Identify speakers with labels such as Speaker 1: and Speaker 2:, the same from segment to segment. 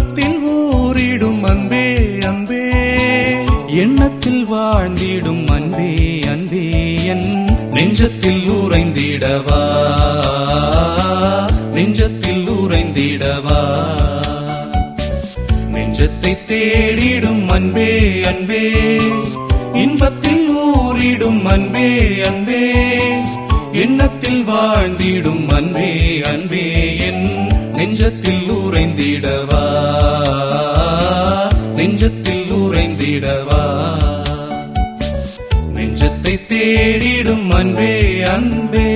Speaker 1: இன்பத்தில் ஊறிடும் அன்பே அன்பே
Speaker 2: எண்ணத்தில் வாழ்ந்திடும் அன்பே அன்பே என்
Speaker 1: நெஞ்சத்தில் ஊரைந்திடவா நெஞ்சத்தில் ஊரைந்திடவா நெஞ்சத்தை தேடிடும் அன்பே அன்பே இன்பத்தில் ஊறிடும் அன்பே அன்பே எண்ணத்தில் வாழ்ந்திடும் அன்பே அன்பே என் நெஞ்சத்தில் ஊரைந்திடவா நெஞ்சத்தில் ஊரைந்திடவா நெஞ்சத்தை தேடிடும் அன்பே அன்பே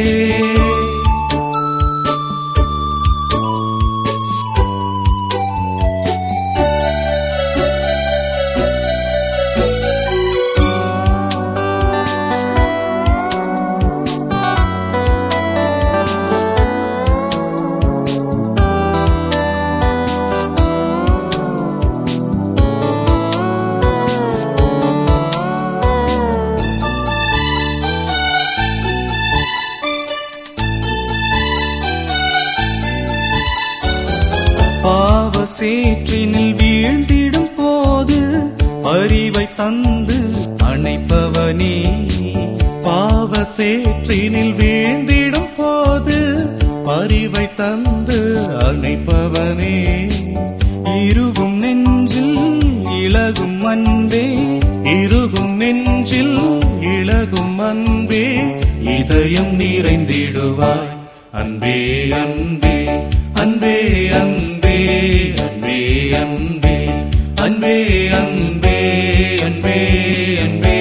Speaker 2: பாவ சேற்றினில் வீழ்ந்திடும் போது அறிவை தந்து அணைப்பவனே
Speaker 1: பாவ சேற்றினில் வீழ்ந்திடும் போது பரிவை தந்து அணைப்பவனே
Speaker 2: இருகும் நெஞ்சில் இலகும் அன்பே
Speaker 1: இருகும் நெஞ்சில் இழகும் அன்பே இதயம் நிறைந்திடுவாய் அன்பே அன்பே அன்பே அன்பே அன்பே அன்பே அன்பே அன்பே அன்பே அன்பே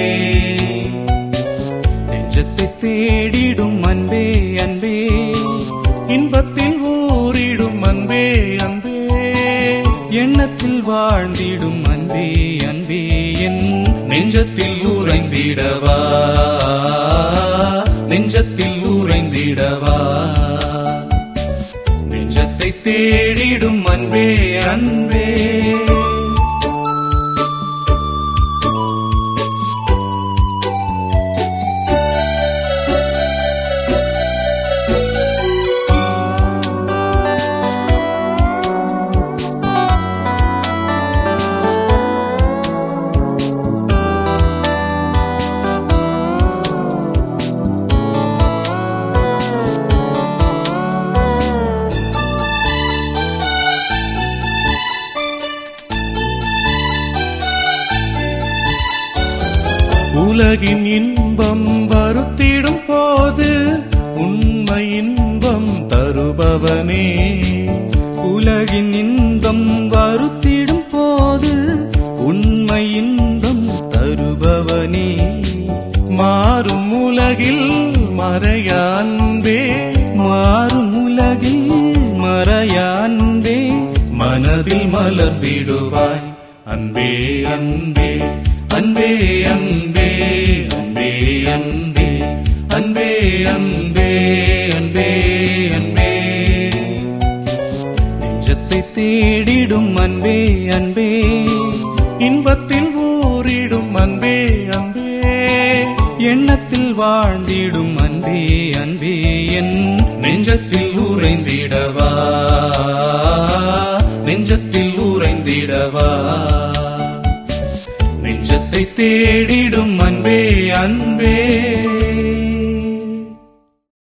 Speaker 2: நெஞ்சத்தை தேடிடும் அன்பே அன்பே
Speaker 1: இன்பத்தில் ஊறிடும் அன்பே அன்பே
Speaker 2: எண்ணத்தில் வாழ்ந்திடும் அன்பே அன்பே என்
Speaker 1: நெஞ்சத்தில் ஊரைந்திடவா நெஞ்சத்தில் ஊரைந்திடவா நெஞ்சத்தை தேடிடும் அன்பே அன்பே உலகின் இன்பம் வருத்திடும் போது உண்மை இன்பம் தருபவனே
Speaker 2: உலகின் இன்பம் வருத்திடும் போது உண்மை இன்பம் தருபவனே
Speaker 1: மாறும் உலகில் மறையான்பே
Speaker 2: மாறும் உலகில் மறையான்பே
Speaker 1: மனதில் மலர்ந்திடுவாய் அன்பே அன்பே அன்பே அன்பே அன்பே அன்பே அன்பே அன்பே அன்பே அன்பே
Speaker 2: நெஞ்சத்தை தேடிடும் அன்பே அன்பே
Speaker 1: இன்பத்தில் ஊறிடும் அன்பே அன்பே
Speaker 2: எண்ணத்தில் வாழ்ந்திடும் அன்பே அன்பே என்
Speaker 1: நெஞ்சத்தில் ஊரைந்திடவா நெஞ்சத்தில் ஊரைந்திடவா நெஞ்சத்தை தேடிடும் அன்பே அன்பே